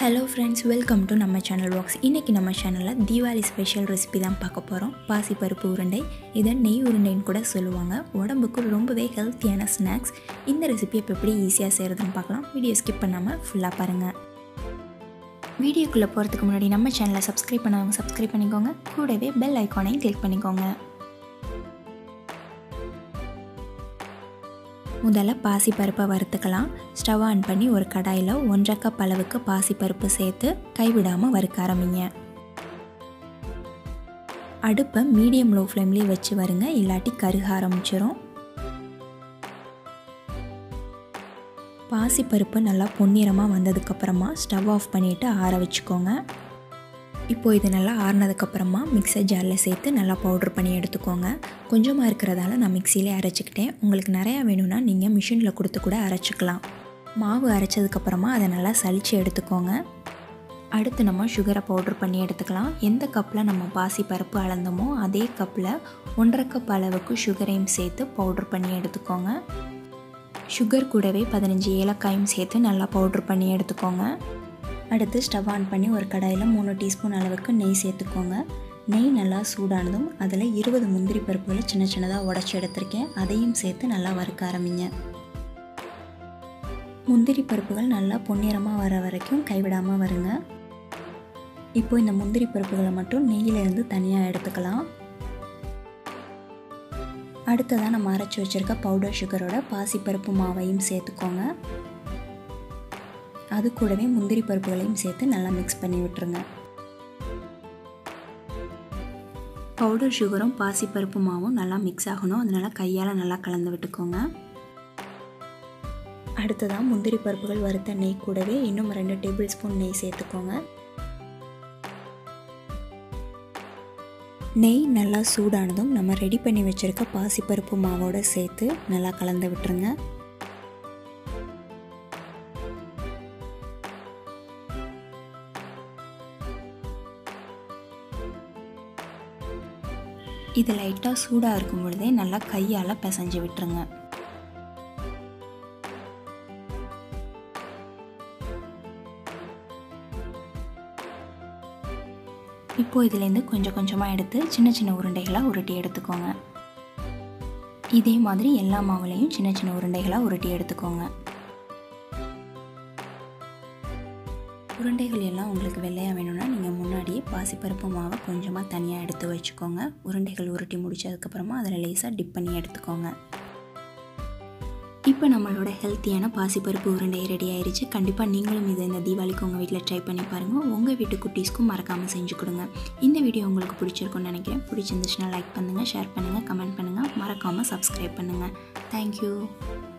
hello friends welcome to நம்ம channel வாக்ஸ் இன்றைக்கி நம்ம சேனலில் தீபாவளி ஸ்பெஷல் ரெசிபி தான் பார்க்க போகிறோம் பாசிப்பருப்பு உருண்டை இதை நெய் உருண்டைன்னு கூட சொல்லுவாங்க உடம்புக்கு ரொம்பவே ஹெல்த்தியான ஸ்நாக்ஸ் இந்த ரெசிபி இப்போ எப்படி ஈஸியாக செய்கிறதுன்னு பார்க்கலாம் வீடியோ ஸ்கிப் பண்ணாமல் ஃபுல்லாக பாருங்கள் வீடியோக்குள்ளே போகிறதுக்கு முன்னாடி நம்ம சேனலை சப்ஸ்கிரைப் பண்ணாங்க சப்ஸ்கிரைப் பண்ணிக்கோங்க கூடவே பெல் ஐக்கானையும் கிளிக் பண்ணிக்கோங்க முதல்ல பாசிப்பருப்பை வறுத்துக்கலாம் ஸ்டவ் ஆன் பண்ணி ஒரு கடாயில் ஒன்றரை கப் அளவுக்கு பாசிப்பருப்பு சேர்த்து கைவிடாமல் வறுக்க ஆரம்பிங்க அடுப்பை மீடியம் லோ ஃப்ளேம்லேயே வச்சு வருங்க இல்லாட்டி கருக ஆரம்பிச்சிரும் பாசிப்பருப்பு நல்லா பொன்னிறமாக வந்ததுக்கப்புறமா ஸ்டவ் ஆஃப் பண்ணிவிட்டு ஆற வச்சுக்கோங்க இப்போது இது நல்லா ஆறினதுக்கப்புறமா மிக்சர் ஜாரில் சேர்த்து நல்லா பவுட்ரு பண்ணி எடுத்துக்கோங்க கொஞ்சமாக இருக்கிறதால நான் மிக்சியிலே அரைச்சிக்கிட்டேன் உங்களுக்கு நிறையா வேணும்னா நீங்கள் மிஷினில் கொடுத்து கூட அரைச்சிக்கலாம் மாவு அரைச்சதுக்கப்புறமா அதை நல்லா சளிச்சு எடுத்துக்கோங்க அடுத்து நம்ம சுகரை பவுட்ரு பண்ணி எடுத்துக்கலாம் எந்த கப்பில் நம்ம பாசி பருப்பு அளந்தோமோ அதே கப்பில் ஒன்றரை கப் அளவுக்கு சுகரையும் சேர்த்து பவுட்ரு பண்ணி எடுத்துக்கோங்க சுகர் கூடவே பதினஞ்சு ஏலக்காயும் சேர்த்து நல்லா பவுட்ரு பண்ணி எடுத்துக்கோங்க அடுத்து ஸ்டவ் ஆன் பண்ணி ஒரு கடாயில் மூணு டீஸ்பூன் அளவுக்கு நெய் சேர்த்துக்கோங்க நெய் நல்லா சூடானதும் அதில் இருபது முந்திரி பருப்புகளை சின்ன சின்னதாக உடச்சி எடுத்திருக்கேன் அதையும் சேர்த்து நல்லா வறுக்க ஆரம்பிங்க முந்திரி பருப்புகள் நல்லா பொன்னிறமாக வர வரைக்கும் கைவிடாமல் வருங்க இப்போ இந்த முந்திரி பருப்புகளை மட்டும் நெய்யிலேருந்து தனியாக எடுத்துக்கலாம் அடுத்ததாக நம்ம அரைச்சி வச்சுருக்க பவுடர் சுகரோட பாசிப்பருப்பு மாவையும் சேர்த்துக்கோங்க அது கூடவே முந்திரி பருப்புகளையும் சேர்த்து நல்லா மிக்ஸ் பண்ணி விட்டுருங்க பவுடர் சுகரும் பாசிப்பருப்பு மாவும் நல்லா மிக்ஸ் ஆகணும் அதனால் கையால் நல்லா கலந்து விட்டுக்கோங்க அடுத்ததாக முந்திரி பருப்புகள் வறுத்த நெய் கூடவே இன்னும் ரெண்டு டேபிள் ஸ்பூன் நெய் சேர்த்துக்கோங்க நெய் நல்லா சூடானதும் நம்ம ரெடி பண்ணி வச்சுருக்க பாசிப்பருப்பு மாவோடு சேர்த்து நல்லா கலந்து விட்டுருங்க இது லைட்டாக சூடாக இருக்கும் பொழுதே நல்லா கையால் பிசைஞ்சு விட்டுருங்க இப்போது இதுலேருந்து கொஞ்சம் கொஞ்சமாக எடுத்து சின்ன சின்ன உருண்டைகளாக உருட்டி எடுத்துக்கோங்க இதே மாதிரி எல்லா மாவுலையும் சின்ன சின்ன உருண்டைகளாக உருட்டி எடுத்துக்கோங்க உருண்டைகள் எல்லாம் உங்களுக்கு வெள்ளையாக வேணும்னா நீங்கள் முன்னாடியே பாசிப்பருப்பு மாவை கொஞ்சமாக தனியாக எடுத்து வச்சுக்கோங்க உருண்டைகள் உருட்டி முடிச்சதுக்கப்புறமா அதில் லேசாக டிப் பண்ணி எடுத்துக்கோங்க இப்போ நம்மளோட ஹெல்த்தியான பாசிப்பருப்பு உருண்டை ரெடி ஆயிடுச்சு கண்டிப்பாக நீங்களும் இதை இந்த தீபாவளிக்கு உங்கள் வீட்டில் ட்ரை பண்ணி பாருங்கள் உங்கள் வீட்டு குட்டீஸ்க்கும் மறக்காமல் செஞ்சு கொடுங்க இந்த வீடியோ உங்களுக்கு பிடிச்சிருக்குன்னு நினைக்கிறேன் பிடிச்சிருந்துச்சுன்னா லைக் பண்ணுங்கள் ஷேர் பண்ணுங்கள் கமெண்ட் பண்ணுங்கள் மறக்காமல் சப்ஸ்கிரைப் பண்ணுங்கள் தேங்க்யூ